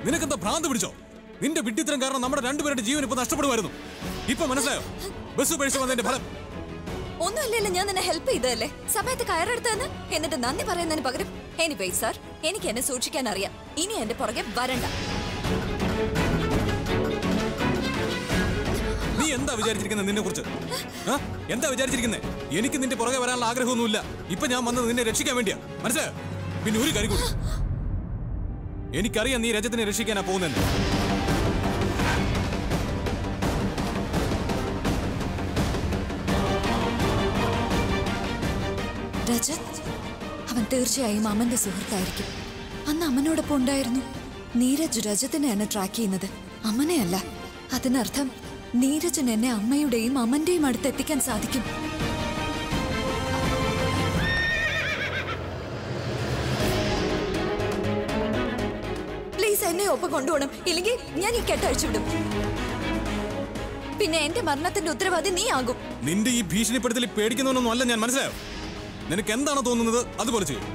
നിനക്കെന്താ ഭ്രാന്ത് പിടിച്ചോ നിന്റെ വിഡ്ഢിത്തരം കാരണം നമ്മുടെ രണ്ടുപേരുടെ ജീവൻ ഇപ്പൊ നഷ്ടപ്പെടുമായിരുന്നു ഇപ്പൊ മനസ്സിലായോ ബസ് ഉപേക്ഷിച്ച് വന്നതിന്റെ ഫലം ഒന്നുമില്ലല്ലോ ഞാൻ നിന്നെ ഹെൽപ്പ് ചെയ്തതല്ലേ സമയത്ത് കയറെടുത്തതെന്ന് എന്നിട്ട് നന്ദി പറയുന്നതിന് പകരം എനിവേ സാർ എനിക്ക് എന്നെ സൂക്ഷിക്കാൻ അറിയാം ഇനി എന്റെ പുറകെ വരണ്ട നീ എന്താ വിചാരിച്ചിരിക്കുന്നത് നിന്നെ കുറിച്ച് എന്താ വിചാരിച്ചിരിക്കുന്നത് എനിക്ക് നിന്റെ പുറകെ വരാനുള്ള ആഗ്രഹമൊന്നുമില്ല ഇപ്പൊ ഞാൻ വന്നത് നിന്നെ രക്ഷിക്കാൻ വേണ്ടിയാ മനസ്സിലായോ പിന്നെ ഒരു കാര്യം കൂടി എനിക്കറിയാം നീ രജത്തിനെ രക്ഷിക്കാനാ പോകുന്നെന്ന് രജത് അവൻ തീർച്ചയായും അമ്മന്റെ സുഹൃത്തായിരിക്കും അന്ന് അമ്മനോടൊപ്പം ഉണ്ടായിരുന്നു നീരജ് രജത്തിനെയാണ് ട്രാക്ക് ചെയ്യുന്നത് അമ്മനെയല്ല അതിനർത്ഥം നീരജിന് എന്നെ അമ്മയുടെയും അമ്മന്റെയും അടുത്ത് എത്തിക്കാൻ സാധിക്കും പ്ലീസ് എന്നെ ഒപ്പം കൊണ്ടുപോകണം ഇല്ലെങ്കിൽ ഞാൻ ഈ കെട്ടഴിച്ചു വിടും പിന്നെ എന്റെ മരണത്തിന്റെ ഉത്തരവാദി നീ ആകും നിന്റെ ഈ ഭീഷണിപ്പെടുത്തൽ പേടിക്കുന്നവനൊന്നും അല്ല ഞാൻ മനസ്സിലായോ നിനക്ക് എന്താണോ തോന്നുന്നത് അതുപോലെ ചെയ്യും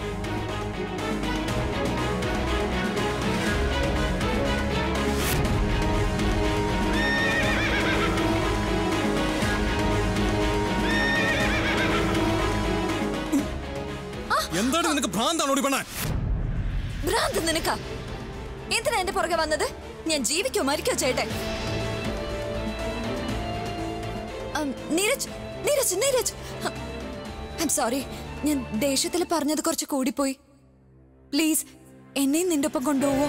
എന്താണ് നിനക്ക് ഭ്രാന്താണോ ഓടി പെണ്ണാൻ ഭ്രാന്ത് നിനക്കാ എന്തിനാ എന്റെ പുറകെ വന്നത് ഞാൻ ജീവിക്കോ മരിക്കോ ചേട്ടെ ഉം, നീരജ് നീരജ് നീരജ് ഐം സോറി ഞാൻ ദേഷ്യത്തിൽ പറഞ്ഞത് കുറച്ച് കൂടിപ്പോയി പ്ലീസ് എന്നെയും നിന്റെ ഒപ്പം കൊണ്ടുപോവോ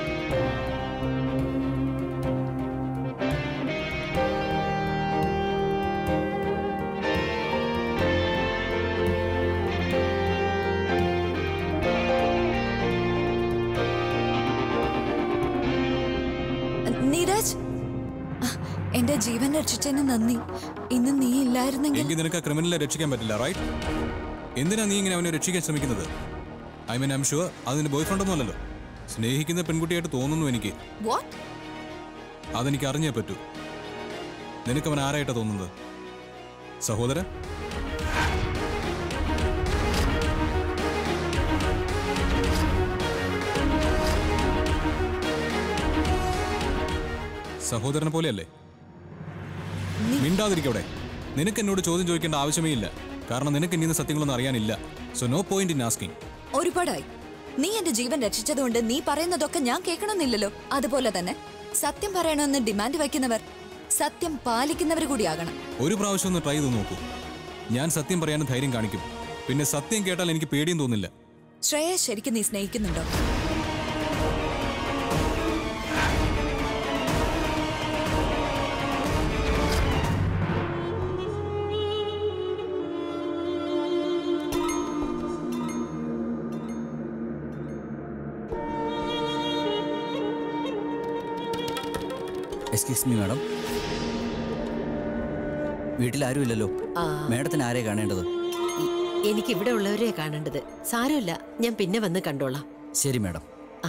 നീരജ് ആ, എന്റെ ജീവൻ രക്ഷിച്ചതിന് നന്ദി ഇന്ന് നീ ഇല്ലായിരുന്നെങ്കിൽ എങ്കിൽ നിനക്ക് ആ ക്രിമിനലിനെ രക്ഷിക്കാൻ പറ്റില്ല റൈറ്റ് എന്തിനാ നീ ഇങ്ങനെ അവനെ രക്ഷിക്കാൻ ശ്രമിക്കുന്നത് ഐ മീൻ ഐം ഷുവർ അത് നിന്റെ ബോയ് ഫ്രണ്ട് ഒന്നും അല്ലല്ലോ സ്നേഹിക്കുന്ന പെൺകുട്ടിയായിട്ട് തോന്നുന്നു എനിക്ക് വാട്ട് അതെനിക്ക് അറിഞ്ഞേ പറ്റൂ നിനക്ക് അവൻ ആരായിട്ടാ തോന്നുന്നത് സഹോദരൻ സഹോദരനെ പോലെയല്ലേ മിണ്ടാതിരിക്കവിടെ നിനക്ക് എന്നോട് ചോദ്യം ചോദിക്കേണ്ട ആവശ്യമേ ഇല്ല കാരണം നിനക്ക് ഇനി സത്യങ്ങളൊന്നും അറിയാനില്ല so no point in asking ഒരുപാടായി നീ എന്റെ ജീവൻ രക്ഷിച്ചതുകൊണ്ട് നീ പറയുന്നതൊക്കെ ഞാൻ കേൾക്കണമെന്നില്ലല്ലോ അതുപോലെ തന്നെ സത്യം പറയണമെന്ന് ഡിമാൻഡ് വയ്ക്കുന്നവർ സത്യം പാലിക്കുന്നവർ കൂടിയാകണം ഒരു പ്രാവശ്യം ഒന്ന് ട്രൈ ചെയ്ത് നോക്കൂ ഞാൻ സത്യം പറയാനും ധൈര്യം കാണിക്കും പിന്നെ സത്യം കേട്ടാൽ എനിക്ക് പേടിയും തോന്നില്ല ശ്രേയ ശരിക്കും നീ സ്നേഹിക്കുന്നുണ്ടോ എക്സ്ക്യൂസ് മീ മാഡം വീട്ടിൽ ആരുമില്ലല്ലോ ആ. മാഡത്തിന് ആരെ കാണേണ്ടത് ഇ- എനിക്ക് ഇവിടെ ഉള്ളവരെ കാണേണ്ടത് സാരമില്ല ഞാൻ പിന്നെ വന്ന് കണ്ടോളാം ശരി മാഡം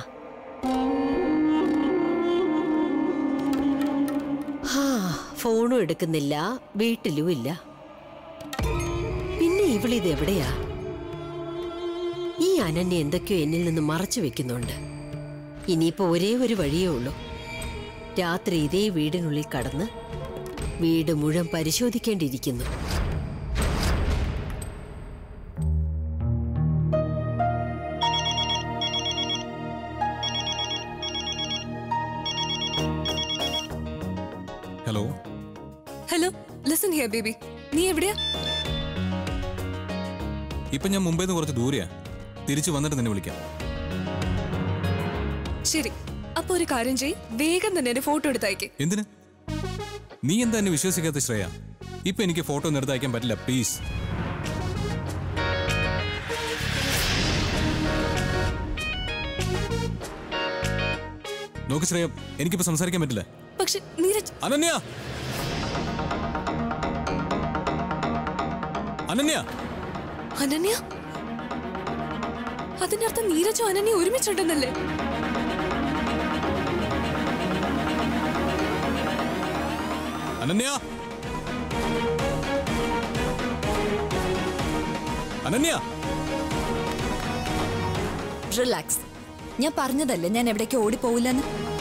ഹാ ഫോണും എടുക്കുന്നില്ല വീട്ടിലും ഇല്ല പിന്നെ ഇവളിത് എവിടെയാ ഈ അനന്യ എന്തൊക്കെയോ എന്നിൽ നിന്ന് മറച്ചു വെക്കുന്നുണ്ട് ഇനിയിപ്പോ ഒരേ ഒരു വഴിയേ ഉള്ളൂ രാത്രി ഇതേ വീടിനുള്ളിൽ കടന്ന് വീട് മുഴുവൻ പരിശോധിക്കേണ്ടിയിരിക്കുന്നു hello hello listen here baby നീ എവിടെയാ ഇപ്പൊ ഞാൻ മുംബൈയിൽ നിന്ന് കുറച്ച് ദൂരെയാ തിരിച്ചു വന്നിട്ട് നിന്നെ വിളിക്കാം ശരി അപ്പൊ ഒരു കാര്യം ചെയ് വേഗം തന്നെ എന്റെ ഫോട്ടോ എടുത്തയക്ക് എന്തിന് നീ എന്താ എന്നെ വിശ്വസിക്കാത്ത ശ്രേയ ഇപ്പൊ എനിക്ക് ഫോട്ടോ ഒന്നും എടുത്ത് അയക്കാൻ പറ്റില്ല പ്ലീസ് നോക്ക് ശ്രേയ എനിക്കിപ്പോ സംസാരിക്കാൻ പറ്റില്ല പക്ഷെ നീരജ് അനന്യ അനന്യ അനന്യ അതിനർത്ഥം നീരജും അനന്യ ഒരുമിച്ചുണ്ടെന്നല്ലേ അനന്യ അനന്യ റിലാക്സ് ഞാൻ പറഞ്ഞതല്ലേ ഞാൻ എവിടേക്ക് ഓടിപ്പോവില്ലെന്ന്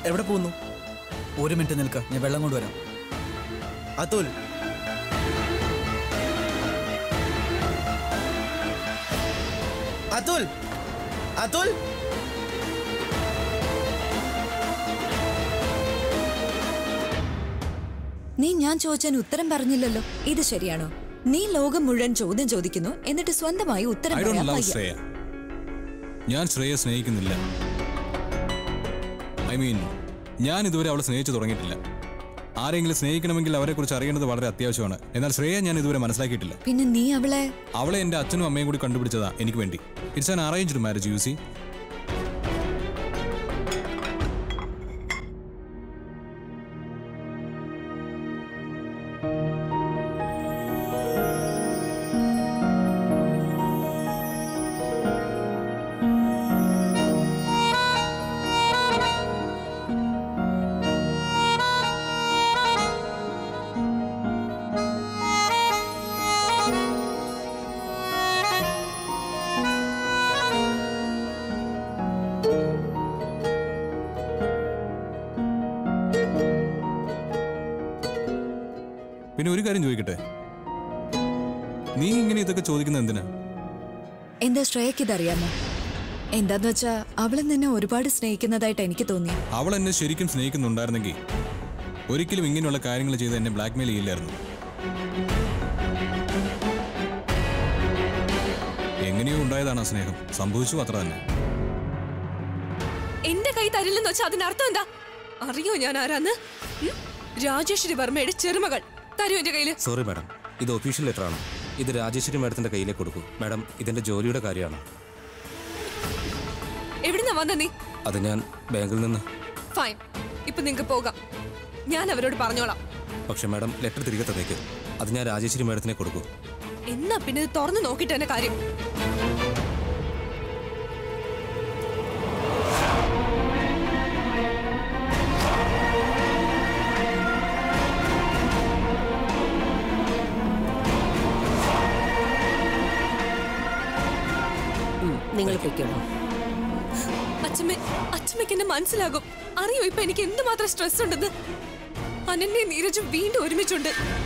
എവിടെ പോകുന്നു ഒരു മിനിറ്റ് നിൽക്ക ഞാൻ വെള്ളം കൊണ്ടുവരാം അതുൽ അതുൽ അതുൽ നീ ഞാൻ ചോദിച്ചതിന് ഉത്തരം പറഞ്ഞില്ലല്ലോ ഇത് ശരിയാണോ നീ ലോകം മുഴുവൻ ചോദ്യം ചോദിക്കുന്നു എന്നിട്ട് സ്വന്തമായി ഉത്തരം ഐ ഡോണ്ട് പറയാൻ ലവ് വയ്യ. ശ്രേയ ഞാൻ ശ്രേയ സ്നേഹിക്കുന്നില്ല ഐ മീൻ ഞാൻ ഇതുവരെ അവളെ സ്നേഹിച്ചു തുടങ്ങിയിട്ടില്ല ആരെങ്കിലും സ്നേഹിക്കണമെങ്കിൽ അവരെ കുറിച്ച് അറിയേണ്ടത് വളരെ അത്യാവശ്യമാണ് എന്നാൽ ശ്രേയ ഞാൻ ഇതുവരെ മനസ്സിലാക്കിയിട്ടില്ല പിന്നെ നീ അവളെ അവളെ എന്റെ അച്ഛനും അമ്മയും കൂടി കണ്ടുപിടിച്ചതാ എനിക്ക് വേണ്ടി it's an arranged marriage you see പിന്നെ ഒരു കാര്യം ചോദിക്കട്ടെ നീ ഇങ്ങനെ ഇതൊക്കെ ചോദിക്കുന്നത് എന്തിനാ എന്താ ശ്രേയക്ക് ഇതറിയാമോ എന്താന്ന് വെച്ചാ അവള് നിന്നെ ഒരുപാട് സ്നേഹിക്കുന്നതായിട്ട് എനിക്ക് തോന്നി അവൾ എന്നെ ശരിക്കും സ്നേഹിക്കുന്നുണ്ടായിരുന്നെങ്കിൽ ഒരിക്കലും ഇങ്ങനെയുള്ള കാര്യങ്ങൾ ചെയ്ത് എന്നെ ബ്ലാക്ക്മെയിൽ ചെയ്യില്ലായിരുന്നു എങ്ങനെയോ ഉണ്ടായതാണ് ആ സ്നേഹം സംഭവിച്ചു അത്ര തന്നെ എന്റെ കൈ തരില്ലെന്ന് വെച്ചാൽ അതിനർത്ഥം എന്താ അറിയോ ഞാൻ ആരാന്ന് ഉം? രാജേശ്വരി വർമ്മയുടെ ചെറുമകൾ തരൂ എന്റെ കയ്യില് സോറി മാഡം ഇത് ഒഫീഷ്യൽ ലെറ്റർ ആണ് ഇത് രാജേശ്വരി മാഡത്തിന്റെ കയ്യിലേക്ക് കൊടുക്കൂ മാഡം ഇതിന്റെ ജോലിയുടെ കാര്യമാണ് എവിടുന്നാ വന്ന നീ അത് ഞാൻ ബാങ്കിൽ നിന്ന് ഫൈൻ ഇപ്പൊ നിങ്ങക്ക് പോകാം ഞാൻ അവരോട് പറഞ്ഞോളാം പക്ഷെ മാഡം ലെറ്റർ തിരികെ തന്നേക്ക് അത് ഞാൻ രാജേശ്വരി മാഡത്തിനെ കൊടുക്കൂ എന്നാ പിന്നെ ഇത് തുറന്നു നോക്കിട്ട് തന്നെ കാര്യം നിങ്ങൾ പൊയ്ക്കോളൂ അച്ഛമ്മ അച്ഛമ്മയ്ക്ക് എന്നെ മനസ്സിലാകും അറിയോ ഇപ്പൊ എനിക്ക് എന്തുമാത്രം സ്ട്രെസ് ഉണ്ടെന്ന് അനന്യ നീരജും വീണ്ടും ഒരുമിച്ചുണ്ട്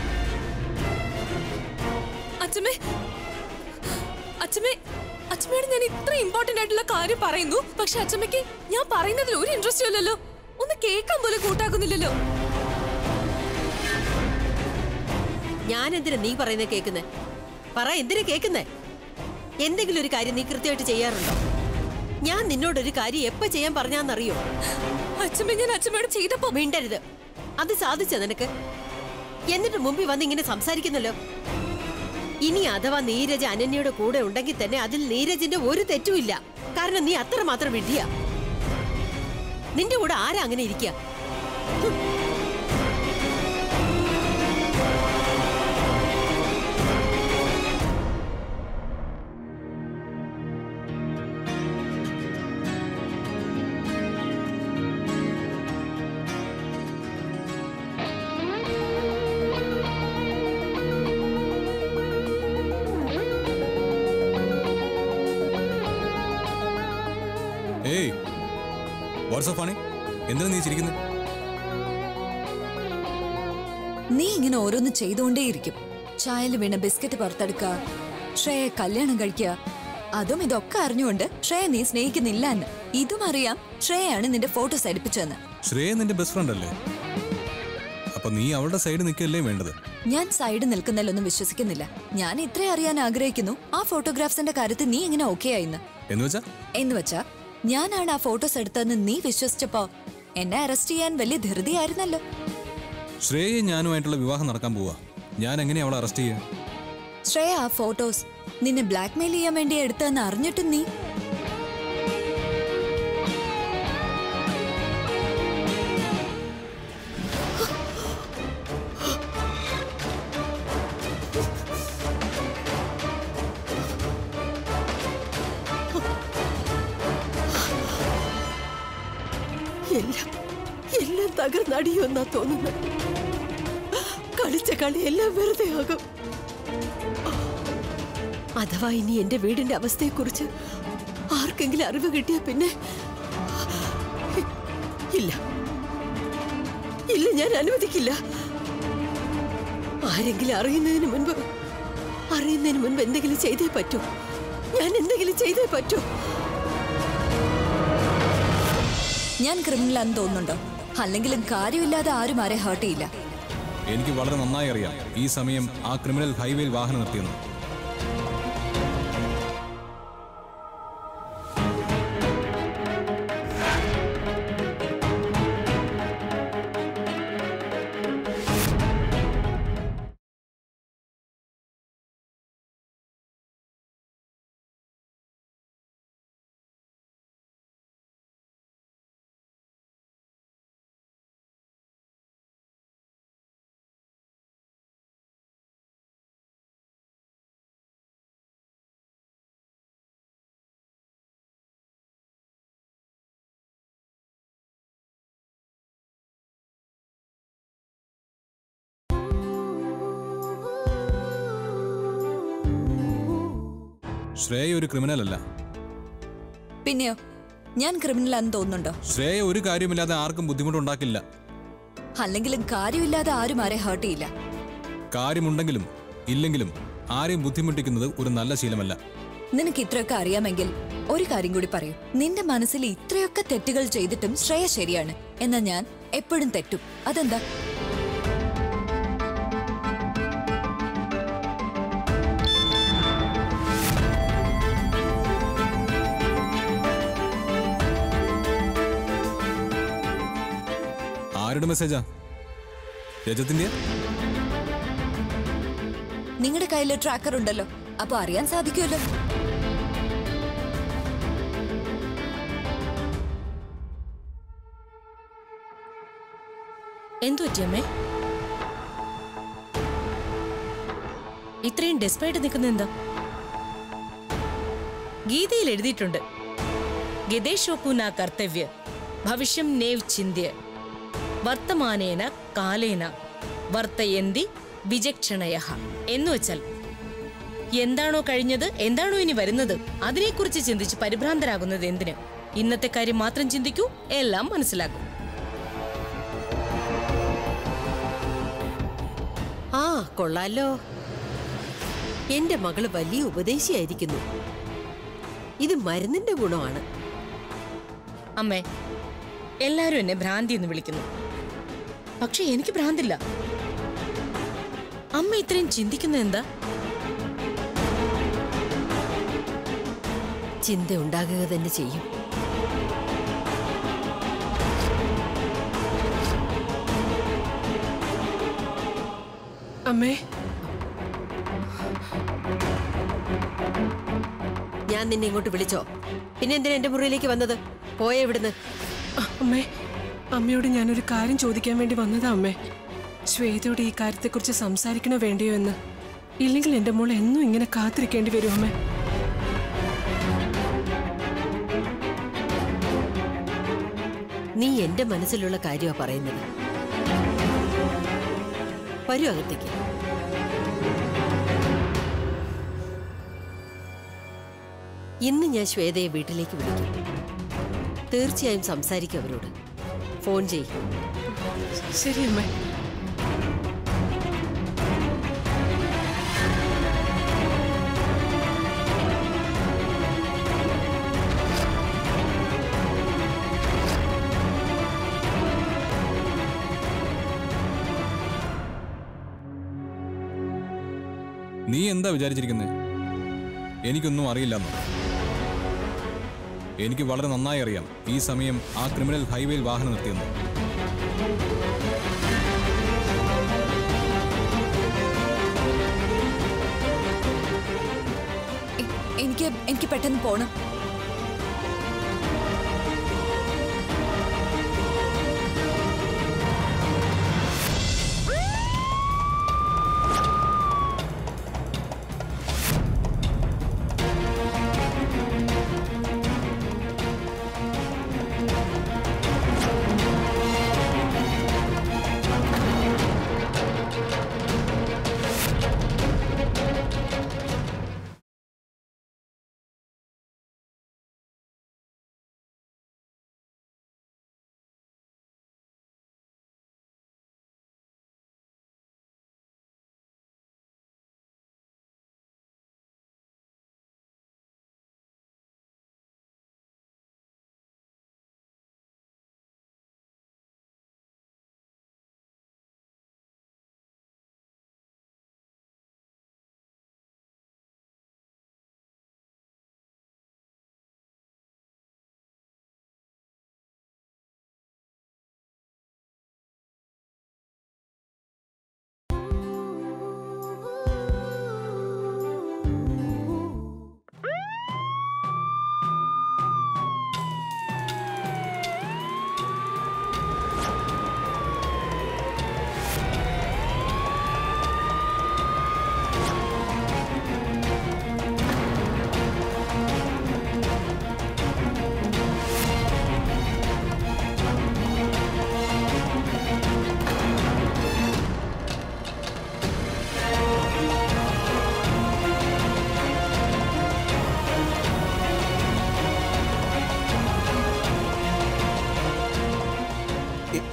അച്ഛമ്മേ അച്ഛമ്മേ അച്ഛമ്മയോട് ഞാൻ ഇത്ര ഇമ്പോർട്ടന്റ് ആയിട്ടുള്ള കാര്യം പറയുന്നു പക്ഷെ അച്ഛമ്മയ്ക്ക് ഞാൻ പറയുന്നതിൽ ഒരു ഇൻട്രസ്റ്റും ഇല്ലല്ലോ ഒന്ന് കേൾക്കാൻ പോലും കൂട്ടാക്കുന്നില്ലല്ലോ ഞാൻ എന്തിനാ നീ പറയുന്നത് കേൾക്കുന്നേ പറ എന്തിനാ കേൾക്കുന്നേ എന്തെങ്കിലും ഒരു കാര്യം നീ കൃത്യമായിട്ട് ചെയ്യാറുണ്ടോ ഞാൻ നിന്നോടൊരു കാര്യം എപ്പോ ചെയ്യാൻ പറഞ്ഞാന്നറിയോ അച്ഛമ്മ ഞാൻ അച്ഛമ്മയോട് ചെയ്തപ്പോ മിണ്ടരുത് അത് സാധിച്ചോ നിനക്ക് എന്നിട്ട് മുമ്പിൽ വന്ന് ഇങ്ങനെ സംസാരിക്കുന്നല്ലോ ഇനി അഥവാ നീരജ് അനന്യയുടെ കൂടെ ഉണ്ടെങ്കിൽ തന്നെ അതിൽ നീരജിന്റെ ഒരു തെറ്റുമില്ല കാരണം നീ അത്രമാത്രം വിഡ്ഢിയ നിന്റെ കൂടെ ആരാ അങ്ങനെ ഇരിക്കുക ഏയ് വാട്സ്ആപ്പ് ആണ് എന്തിനാ നീ ചിരിക്കുന്നത് നീ ഇങ്ങനെ ഓരോന്ന് ചെയ്തുകൊണ്ടേയിരിക്കും ചായയിൽ വീണ ബിസ്ക്കറ്റ് പുറത്തെടുക്കുക ശ്രേയെ കല്യാണം കഴിക്കുക അതും ഇതൊക്കെ അറിഞ്ഞുകൊണ്ട് ശ്രേയ നീ സ്നേഹിക്കുന്നില്ല എന്ന് ഇതും അറിയാം ശ്രേയാണ് നിന്റെ ഫോട്ടോസ് അടുപ്പിച്ചെന്ന് ശ്രേയ നിന്റെ ബെസ്റ്റ് ഫ്രണ്ട് അല്ലേ അപ്പൊ നീ അവളുടെ സൈഡ് നിൽക്കല്ലേ വേണ്ടത് ഞാൻ സൈഡ് നിൽക്കുന്നതിലൊന്നും വിശ്വസിക്കുന്നില്ല ഞാൻ ഇത്രേ അറിയാൻ ആഗ്രഹിക്കുന്നു ആ ഫോട്ടോഗ്രാഫ്സിന്റെ കാര്യത്തിൽ നീ എങ്ങനെ ഓക്കെ ആയിന്ന് എന്ന് വെച്ചാ എന്ന് വെച്ചാ ഞാനാണ് ആ ഫോട്ടോസ് എടുത്തതെന്ന് നീ വിശ്വസിച്ചപ്പോ എന്നെ അറസ്റ്റ് ചെയ്യാൻ വലിയ ധൃതിയായിരുന്നല്ലോ ശ്രേയ ഞാനുമായിട്ടുള്ള വിവാഹം നടക്കാൻ പോവാ ഞാൻ എങ്ങനെ അവളെ അറസ്റ്റ് ചെയ്യാ ശ്രേയ ആ ഫോട്ടോസ് നിന്നെ ബ്ലാക്ക്മെയിൽ ചെയ്യാൻ വേണ്ടി എടുത്തതെന്ന് അറിഞ്ഞിട്ടും നീ എല്ലാം എല്ലാം തകർന്നടിയുമെന്നാ തോന്നുന്നത് കളിച്ച കളി എല്ലാം വെറുതെ ആകും അഥവാ ഇനി എന്റെ വീടിന്റെ അവസ്ഥയെക്കുറിച്ച് ആർക്കെങ്കിലും അറിവ് കിട്ടിയ പിന്നെ ഇല്ല ഇല്ല ഞാൻ അനുവദിക്കില്ല ആരെങ്കിലും അറിയുന്നതിന് മുൻപ് അറിയുന്നതിന് മുൻപ് എന്തെങ്കിലും ചെയ്തേ പറ്റൂ ഞാൻ എന്തെങ്കിലും ചെയ്തേ പറ്റൂ ഞാൻ ക്രിമിനൽ ആണെന്ന് തോന്നുന്നുണ്ടോ അല്ലെങ്കിലും കാര്യമില്ലാതെ ആരും ആരെ ഹേർട്ട് ചെയ്യില്ല എനിക്ക് വളരെ നന്നായി അറിയാം ഈ സമയം ആ ക്രിമിനൽ ഹൈവേയിൽ വാഹനം നിർത്തിയെന്ന് ശ്രേയ ഒരു ക്രിമിനൽ അല്ല പിന്നെയോ ഞാൻ ക്രിമിനൽ ആണെന്ന് തോന്നുന്നുണ്ടോ ശ്രേയ ഒരു കാര്യമില്ലാതെ ആർക്കും ബുദ്ധിമുട്ടുണ്ടാക്കില്ല അല്ലെങ്കിലും കാര്യമില്ലാതെ ആരും ആരെ ഹേർട്ട് ചെയ്യില്ല കാര്യമുണ്ടെങ്കിലും ഇല്ലെങ്കിലും ആരെയും ബുദ്ധിമുട്ടിക്കുന്നത് ഒരു നല്ല ശീലമല്ല നിനക്ക് ഇത്രയൊക്കെ അറിയാമെങ്കിൽ ഒരു കാര്യം കൂടി പറയൂ നിന്റെ മനസ്സിൽ ഇത്രയൊക്കെ തെറ്റുകൾ ചെയ്തിട്ടും ശ്രേയ ശരിയാണ് എന്നാ ഞാൻ എപ്പോഴും തെറ്റും അതെന്താ ആരുടെ മെസ്സേജാ രജത്തിന്റെ നിങ്ങളുടെ കയ്യിൽ ട്രാക്കർ ഉണ്ടല്ലോ അപ്പൊ അറിയാൻ സാധിക്കുമല്ലോ എന്തു പറ്റിയമ്മേ ഇത്രയും ഡെസ്പായിട്ട് നിൽക്കുന്ന എന്താ ഗീതയിൽ എഴുതിയിട്ടുണ്ട് ഗതേശോപുന കർത്തവ്യ ഭവിഷ്യം നേവ് ചിന്ത്യ വർത്തമാനേന കാലേന വർത്തയന്തി വിചക്ഷണയ എന്ന് വെച്ചാൽ എന്താണോ കഴിഞ്ഞത് എന്താണോ ഇനി വരുന്നത് അതിനെക്കുറിച്ച് ചിന്തിച്ച് പരിഭ്രാന്തരാകുന്നത് എന്തിന് ഇന്നത്തെ കാര്യം മാത്രം ചിന്തിക്കൂ എല്ലാം മനസ്സിലാക്കും ആ കൊള്ളാലോ എന്റെ മകള് വലിയ ഉപദേശിയായിരിക്കുന്നു ഇത് മരുന്നിന്റെ ഗുണമാണ് അമ്മേ എല്ലാരും എന്നെ ഭ്രാന്തി എന്ന് വിളിക്കുന്നു പക്ഷെ എനിക്ക് ഭ്രാന്തില്ല അമ്മ ഇത്രയും ചിന്തിക്കുന്നത് എന്താ ചിന്ത ഉണ്ടാകുക തന്നെ ചെയ്യും അമ്മേ ഞാൻ നിന്നെ ഇങ്ങോട്ട് വിളിച്ചോ പിന്നെ എന്തിനാ എന്റെ മുറിയിലേക്ക് വന്നത് പോയ ഇവിടുന്ന് അ, അമ്മേ അമ്മയോട് ഞാനൊരു കാര്യം ചോദിക്കാൻ വേണ്ടി വന്നതാ അമ്മേ ശ്വേതയോട് ഈ കാര്യത്തെക്കുറിച്ച് സംസാരിക്കണോ വേണ്ടയോ എന്ന് ഇല്ലെങ്കിൽ എന്റെ മോൾ എന്നും ഇങ്ങനെ കാത്തിരിക്കേണ്ടി വരും അമ്മേ നീ എന്റെ മനസ്സിലുള്ള കാര്യമാ പറയുന്നത് വരൂ അകത്തേക്ക് ഇന്ന് ഞാൻ ശ്വേതയെ വീട്ടിലേക്ക് വിളിക്കും തീർച്ചയായും സംസാരിക്കും അവരോട് ഫോൺ ചെയ്യും ശരി അമ്മേ നീ എന്താ വിചാരിച്ചിരിക്കുന്നത് എനിക്കൊന്നും അറിയില്ലെന്നോ എനിക്ക് വളരെ നന്നായി അറിയാം ഈ സമയം ആ ക്രിമിനൽ ഹൈവേയിൽ വാഹനം നിർത്തിയെന്ന് എ- എനിക്ക് എനിക്ക് പെട്ടെന്ന് പോണം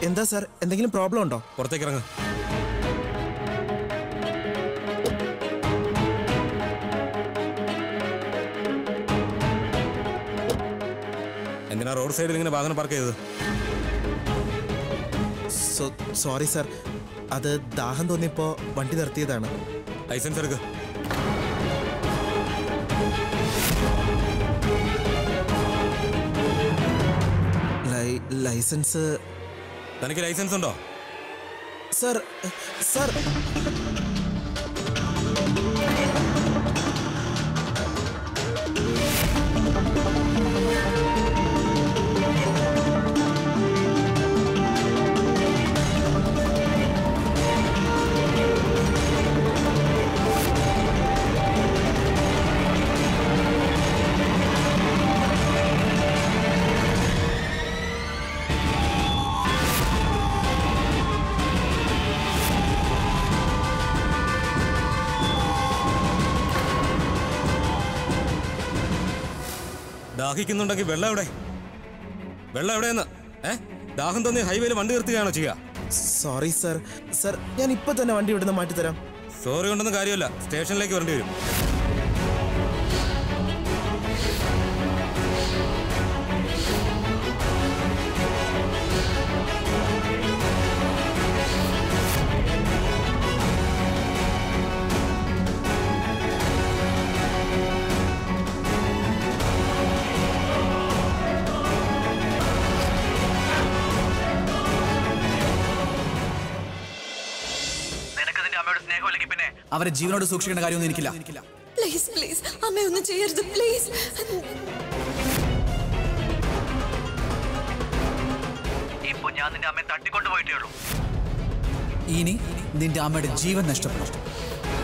എന്താ സാർ എന്തെങ്കിലും പ്രോബ്ലം ഉണ്ടോ പുറത്തേക്ക് ഇറങ്ങ് എന്തിനാ റോഡ് സൈഡിൽ ഇങ്ങനെ വാഹനം പാർക്ക് ചെയ്തത് സോറി സാർ അത് ദാഹം തോന്നിയപ്പോ വണ്ടി നിർത്തിയതാണ് ലൈസൻസ് എടുക്ക് ലൈ- ലൈസൻസ് തനിക്ക് ലൈസൻസ് ഉണ്ടോ സാർ സാർ ദാഹിക്കുന്നുണ്ടെങ്കിൽ വെള്ളം എവിടെ വെള്ളം എവിടെയെന്ന് ഏ ദാഹം തോന്നി ഹൈവേയിൽ വണ്ടി നിർത്തുകയാണോ ചെയ്യുക സോറി സാർ സാർ ഞാൻ ഇപ്പൊ തന്നെ വണ്ടി ഇവിടുന്ന് മാറ്റിത്തരാം സോറി കൊണ്ടൊന്നും കാര്യമില്ല സ്റ്റേഷനിലേക്ക് വരേണ്ടി വരും അവരെ ജീവനോട് സൂക്ഷിക്കേണ്ട കാര്യമൊന്നും എനിക്കില്ല പ്ലീസ് പ്ലീസ് അമ്മ ഒന്നും ചെയ്യരുത് പ്ലീസ് ഇപ്പൊ ഞാൻ നിന്റെ അമ്മയെ തട്ടിക്കൊണ്ടുപോയിട്ടേ ഉള്ളൂ ഇനി നിന്റെ അമ്മയുടെ ജീവൻ നഷ്ടപ്പെടും